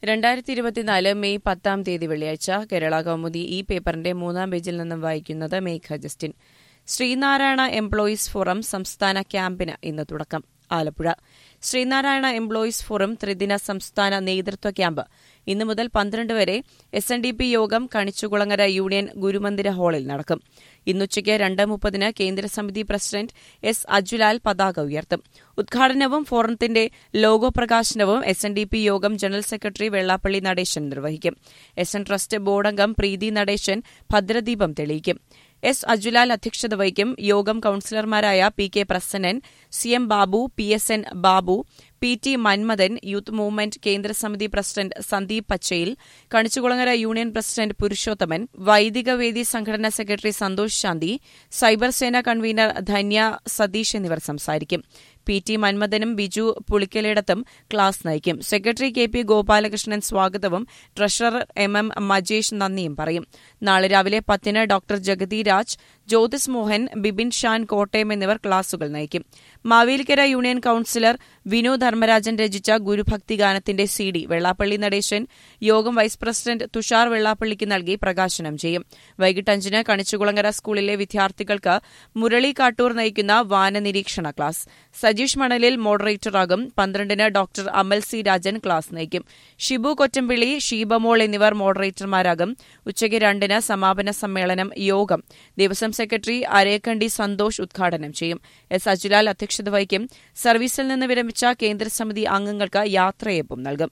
രണ്ടായിരത്തി ഇരുപത്തിനാല് മെയ് പത്താം തീയതി വെള്ളിയാഴ്ച കേരള കൗമുദി ഈ പേപ്പറിന്റെ മൂന്നാം പേജിൽ നിന്നും വായിക്കുന്നത് Megha Justin Sreenarayana employees forum സംസ്ഥാന ക്യാമ്പിന് ഇന്ന് തുടക്കം ആലപ്പുഴ ശ്രീനാരായണ എംപ്ലോയീസ് ഫോറം ത്രിദിന സംസ്ഥാന നേതൃത്വ ക്യാമ്പ് ഇന്നു മുതൽ പന്ത്രണ്ട് വരെ എസ് എൻ ഡി പി യോഗം കണിച്ചുകുളങ്ങര യൂണിയൻ ഗുരുമന്ദിര ഹാളിൽ നടക്കും ഇന്നുച്ചയ്ക്ക് രണ്ട് മുപ്പതിന് കേന്ദ്രസമിതി പ്രസിഡന്റ് എസ് അജുലാൽ പതാക ഉയർത്തും ഉദ്ഘാടനവും ഫോറത്തിന്റെ ലോഗോ പ്രകാശനവും എസ് എൻ ഡി പി യോഗം ജനറൽ സെക്രട്ടറി വെള്ളാപ്പള്ളി നടേശൻ നിർവഹിക്കും എസ് എൻ ട്രസ്റ്റ് ബോർഡംഗം പ്രീതി നടേശൻ ഭദ്രദീപം തെളിയിക്കും എസ് അജുലാൽ അധ്യക്ഷത വഹിക്കും യോഗം കൌൺസിലർമാരായ P K Prasannan C M Babu P S N Babu P T Manmadhan youth movement കേന്ദ്രസമിതി president Sandeep Pachayil Kanichukulangara union president Purushothaman വൈദികവേദി സംഘടനാ സെക്രട്ടറി സന്തോഷ് ശാന്തി സൈബർ സേന കൺവീനർ ധന്യ സതീഷ് എന്നിവർ സംസാരിക്കും പി ടി മന്മഥനും ബിജു പുളിക്കലിടത്തും ക്ലാസ് നയിക്കും സെക്രട്ടറി കെ പി ഗോപാലകൃഷ്ണൻ സ്വാഗതവും ട്രഷറർ എം എം മജേഷ് നന്ദിയും പറയും നാളെ രാവിലെ പത്തിന് ഡോക്ടർ ജഗതി രാജ് ജ്യോതിസ് മോഹൻ ബിബിൻ ഷാൻ കോട്ടയം എന്നിവർ ക്ലാസുകൾ നയിക്കും മാവേലിക്കര യൂണിയൻ കൌൺസിലർ വിനു ധർമ്മരാജൻ രചിച്ച ഗുരുഭക്തി ഗാനത്തിന്റെ സി ഡി വെള്ളാപ്പള്ളി നടേശൻ യോഗം വൈസ് പ്രസിഡന്റ് തുഷാർ വെള്ളാപ്പള്ളിക്ക് നൽകി പ്രകാശനം ചെയ്യും വൈകിട്ട് അഞ്ചിന് കണിച്ചുകുളങ്ങര സ്കൂളിലെ വിദ്യാർത്ഥികൾക്ക് മുരളി കാട്ടൂർ നയിക്കുന്ന വാനനിരീക്ഷണ ക്ലാസ് സജീഷ് മണലിൽ മോഡറേറ്ററാകും പന്ത്രണ്ടിന് doctor Amal C Rajan class നയിക്കും ഷിബു കൊറ്റമ്പിള്ളി ഷീബമോൾ എന്നിവർ മോഡറേറ്റർമാരാകും ഉച്ചയ്ക്ക് രണ്ടിന് സമാപന സമ്മേളനം യോഗം ദേവസ്വം സെക്രട്ടറി അരേക്കണ്ടി സന്തോഷ് ഉദ്ഘാടനം ചെയ്യും എസ് അജുലാൽ അധ്യക്ഷത വഹിക്കും സർവീസിൽ നിന്ന് വിരമിച്ച കേന്ദ്രസമിതി അംഗങ്ങൾക്ക് യാത്രയപ്പും നൽകും